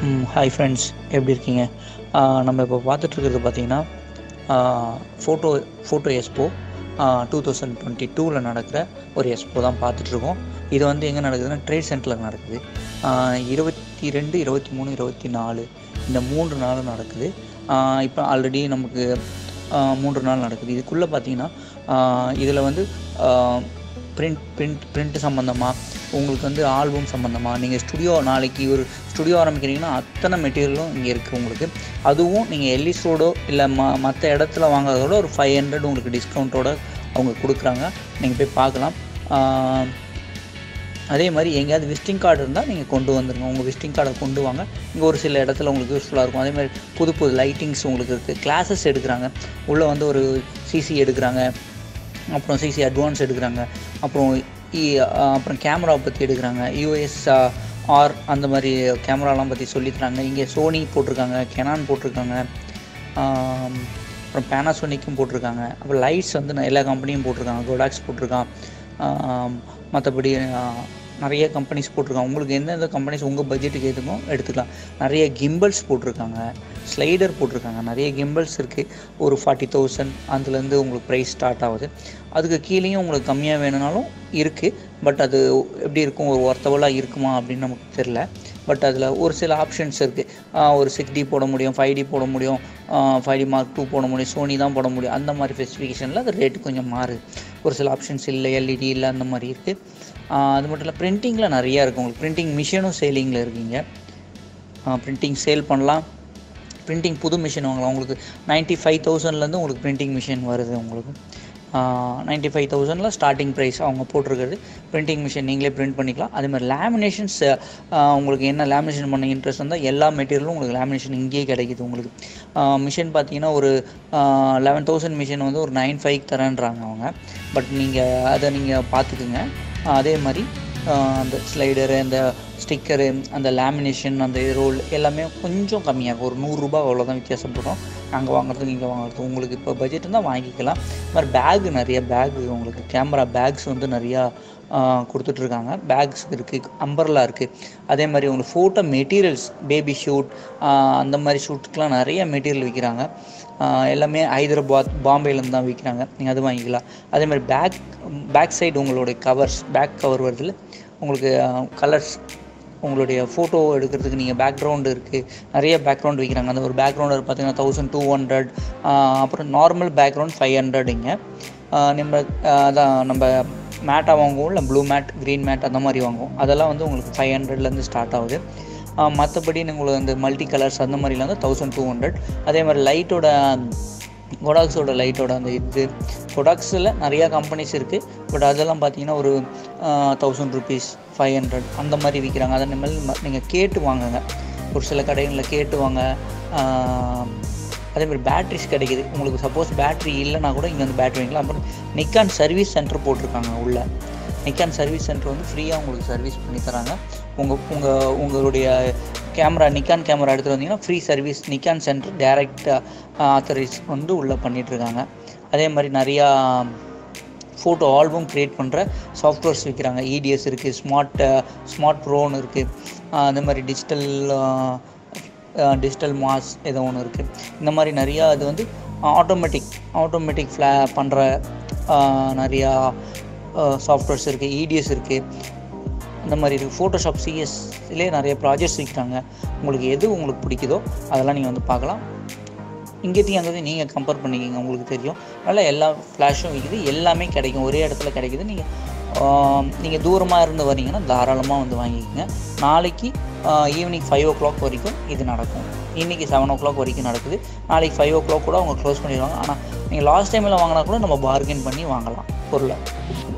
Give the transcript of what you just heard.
hi friends எப்படி இருக்கீங்க ஆஹ் நம்ம இப்போ பார்த்துட்ருக்கிறது பார்த்தீங்கன்னா photo photo expo two thousand twenty டூவில் நடக்கிற ஒரு எக்ஸ்போ தான் பார்த்துட்ருக்கோம் இது வந்து எங்கே நடக்குதுன்னா ட்ரேட் சென்டரில் நடக்குது ஆஹ் இருபத்தி ரெண்டு இருபத்தி மூணு இருபத்தி நாலு இந்த மூன்று நாளும் நடக்குது இப்போ ஆல்ரெடி நமக்கு ஆஹ் மூன்று நாள் நடக்குது இதுக்குள்ளே பார்த்தீங்கன்னா இதில் வந்து பிரிண்ட் பிரிண்ட் பிரிண்ட் சம்மந்தமாக உங்களுக்கு வந்து ஆல்பம் சம்மந்தமாக நீங்கள் ஸ்டுடியோ நாளைக்கு ஒரு ஸ்டுடியோ ஆரம்பிக்கிறீங்கன்னா அத்தனை மெட்டீரியலும் இங்கே இருக்குது உங்களுக்கு அதுவும் நீங்கள் எல்லிஸ் ரோடோ இல்லை ம மற்ற இடத்துல வாங்குறதோட ஒரு ஃபைவ் ஹண்ட்ரட் உங்களுக்கு டிஸ்கவுண்ட்டோட அவங்க கொடுக்குறாங்க நீங்கள் போய் பார்க்கலாம் ஆஹ் அதே மாதிரி எங்கேயாவது விசிட்டிங் கார்டு இருந்தால் நீங்கள் கொண்டு வந்துருங்க உங்கள் விசிட்டிங் கார்டை கொண்டு வாங்க இங்கே ஒரு சில இடத்துல உங்களுக்கு யூஸ்ஃபுல்லாக இருக்கும் அதே மாதிரி புது புது லைட்டிங்ஸ் உங்களுக்கு இருக்குது கிளாஸஸ் எடுக்கிறாங்க உள்ளே வந்து ஒரு சிசி எடுக்கிறாங்க அப்புறம் சிசி அட்வான்ஸ் எடுக்கிறாங்க அப்புறம் இ அப்புறம் கேமரா பற்றி எடுக்கிறாங்க யூஎஸ் ஆர் அந்த மாதிரி கேமராலாம் பற்றி சொல்லித்தராங்க இங்கே சோனி போட்டிருக்காங்க கெனான் போட்டிருக்காங்க ஆம், அப்புறம் பேனாசோனிக்கும் போட்டிருக்காங்க அப்புறம் லைட்ஸ் வந்து நான் எல்லா கம்பெனியும் போட்டிருக்காங்க கோடாக்ஸ் போட்டிருக்கான் ஆம், மற்றபடி நிறைய கம்பெனிஸ் போட்டிருக்காங்க உங்களுக்கு எந்தெந்த கம்பெனிஸ் உங்கள் பட்ஜெட்டுக்கு எதுமோ எடுத்துக்கலாம் நிறைய கிம்பிள்ஸ் போட்டிருக்காங்க ஸ்லைடர் போட்டிருக்காங்க நிறைய கிம்பிள்ஸ் இருக்குது ஒரு ஃபார்ட்டி தௌசண்ட் அதுலேருந்து உங்களுக்கு ப்ரைஸ் ஸ்டார்ட் ஆகுது அதுக்கு கீழேயும் உங்களுக்கு கம்மியாக வேணும்னாலும் இருக்குது பட் அது எப்படி இருக்கும் ஒரு ஒர்த்தபுளாக இருக்குமா அப்படின்னு நமக்கு தெரில பட் அதில் ஒரு சில ஆப்ஷன்ஸ் இருக்குது ஒரு சிக்ஸ் டி போட முடியும் ஃபைவ் டி போட முடியும் ஃபைவ் டி மார்க் டூ போட முடியும் சோனி தான் போட முடியும் அந்த மாதிரி ஸ்பெசிஃபிகேஷனில் அது ரேட்டு கொஞ்சம் மாறுது ஒரு சில ஆப்ஷன்ஸ் இல்லை எல்இடி இல்லை அந்த மாதிரி இருக்குது அது மட்டும் இல்லை பிரிண்டிங்கில் நிறையா இருக்குது உங்களுக்கு பிரிண்டிங் மிஷினும் சேலிங்கில் இருக்கீங்க பிரிண்டிங் சேல் பண்ணலாம் பிரிண்டிங் புது மிஷின் வாங்கலாம் உங்களுக்கு நைன்ட்டி ஃபைவ் தௌசண்ட்லேருந்து உங்களுக்கு பிரிண்டிங் மிஷின் வருது உங்களுக்கு நைன்ட்டி ஃபைவ் தௌசண்டில் ஸ்டார்டிங் ப்ரைஸ் அவங்க போட்டிருக்கிறது பிரிண்டிங் மிஷின் நீங்களே பிரிண்ட் பண்ணிக்கலாம் அதே மாதிரி லேமினேஷன்ஸ் உங்களுக்கு என்ன லேமினேஷன் பண்ண இன்ட்ரெஸ்ட் இருந்தால் எல்லா மெட்டீரியலும் உங்களுக்கு லேமினேஷன் இங்கேயே கிடைக்குது உங்களுக்கு மிஷின் பார்த்தீங்கன்னா ஒரு லெவன் தௌசண்ட் மிஷின் வந்து ஒரு நைன் ஃபைவ் தரேன்றாங்க அவங்க பட் நீங்கள் அதை நீங்கள் பார்த்துக்குங்க அதே மாதிரி ஆஹ் அந்த ஸ்லைடரு அந்த ஸ்டிக்கரு அந்த லேமினேஷன் அந்த ரோல் எல்லாமே கொஞ்சம் கம்மியாகும் ஒரு நூறுரூபா அவ்வளோதான் வித்தியாசப்படும் அங்கே வாங்குறதுக்கு இங்கே வாங்குறதுக்கு உங்களுக்கு இப்போ பட்ஜெட் இருந்தால் வாங்கிக்கலாம் இது மாதிரி பேகு நிறைய பேகு உங்களுக்கு கேமரா பேக்ஸ் வந்து நிறையா கொடுத்துட்ருக்காங்க பேக்ஸ் இருக்குது அம்பர்லா இருக்குது அதே மாதிரி உங்களுக்கு ஃபோட்டோ மெட்டீரியல்ஸ் பேபி ஷூட் அந்த மாதிரி ஷூட்டுக்கெலாம் நிறைய மெட்டீரியல் விற்கிறாங்க ஆஹ் எல்லாமே ஹைதராபாத் பாம்பேலேருந்து தான் விற்கிறாங்க நீங்கள் அது வாங்கிக்கலாம் அதே மாதிரி பேக் பேக் சைடு உங்களுடைய கவர்ஸ் பேக் கவர் வருதுல உங்களுக்கு கலர்ஸ் உங்களுடைய ஃபோட்டோ எடுக்கிறதுக்கு நீங்கள் பேக்ரவுண்டு இருக்குது நிறைய பேக்ரவுண்ட் விற்கிறாங்க அந்த ஒரு பேக்ரவுண்டு பார்த்தீங்கன்னா தௌசண்ட் டூ ஹண்ட்ரட் அப்புறம் நார்மல் பேக்ரவுண்ட் ஃபைவ் ஹண்ட்ரட் இங்கே நம்ம ஆஹ் அதான் நம்ம மேட்டாக வாங்குவோம் இல்லை ப்ளூ மேட் க்ரீன் மேட் அந்த மாதிரி வாங்குவோம் அதெல்லாம் வந்து உங்களுக்கு ஃபைவ் ஹண்ட்ரட்லேருந்து ஸ்டார்ட் ஆகுது மற்றபடி உங்களுக்கு அந்த மல்டி கலர்ஸ் அந்த மாதிரிலாம் வந்து தௌசண்ட் டூ ஹண்ட்ரட் அதே மாதிரி லைட்டோட கொடாக்ஸோட லைட்டோட அந்த இது கொடாக்ஸில் நிறையா கம்பெனிஸ் இருக்குது பட் அதெல்லாம் பார்த்தீங்கன்னா ஒரு தௌசண்ட் ருபீஸ் ஃபைவ் ஹண்ட்ரட் அந்த மாதிரி விற்கிறாங்க அதை மாதிரி நீங்கள் கேட்டு வாங்குங்க ஒரு சில கடைகளில் கேட்டு வாங்க ஆஹ் அதே மாதிரி பேட்ரிஸ் கிடைக்குது உங்களுக்கு சப்போஸ் பேட்ரி இல்லைனா கூட இங்கே வந்து பேட்ரி வாங்கிக்கலாம் அப்புறம் நிக்கான் சர்வீஸ் சென்டர் போட்டிருக்காங்க உள்ள நிக்கான் சர்வீஸ் சென்டர் வந்து ஃப்ரீயாக உங்களுக்கு சர்வீஸ் பண்ணி தராங்க உங்கள் உங்கள் உங்களுடைய கேமரா நிக்கான் கேமரா எடுத்துகிட்டு வந்தீங்கன்னா free service Nikon centre direct authorised வந்து உள்ளே பண்ணிகிட்ருக்காங்க அதே மாதிரி நிறையா ஃபோட்டோ ஆல்பம் க்ரியேட் பண்ணுற சாஃப்ட்வேர்ஸ் விற்கிறாங்க இடிஎஸ் இருக்குது ஸ்மார்ட் ஸ்மார்ட் ப்ரோன்னு இருக்குது அதே மாதிரி டிஜிட்டல் டிஜிட்டல் மாஸ் ஏதோ ஒன்று இருக்குது இந்த மாதிரி நிறையா அது வந்து ஆட்டோமேட்டிக் ஆட்டோமேட்டிக் ஃப்ளா பண்ணுற நிறையா சாஃப்ட்வேர்ஸ் இருக்குது இடிஎஸ் இருக்குது இந்த மாதிரி இருக்குது ஃபோட்டோஷாப் சிஎஸ்லேயே நிறைய ப்ராஜெக்ட்ஸ் விற்கிறாங்க உங்களுக்கு எது உங்களுக்கு பிடிக்குதோ அதெல்லாம் நீங்கள் வந்து பார்க்கலாம் இங்கேத்தையும் அங்கேயும் நீங்கள் கம்பேர் பண்ணிக்கிங்க உங்களுக்கு தெரியும் அதனால் எல்லா ஃப்ளாஷும் விற்கிது எல்லாமே கிடைக்கும் ஒரே இடத்துல கிடைக்குது நீங்கள் நீங்கள் தூரமாக இருந்து வரீங்கன்னா தாராளமாக வந்து வாங்கிக்கோங்க நாளைக்கு ஈவினிங் ஃபைவ் ஓ கிளாக் வரைக்கும் இது நடக்கும் இன்றைக்கி செவன் ஓ கிளாக் வரைக்கும் நடக்குது நாளைக்கு ஃபைவ் ஓ கிளாக் கூட அவங்க க்ளோஸ் பண்ணிடுவாங்க ஆனால் நீங்கள் லாஸ்ட் டைமில் வாங்கினா கூட நம்ம பார்கெயின் பண்ணி வாங்கலாம் பொருளை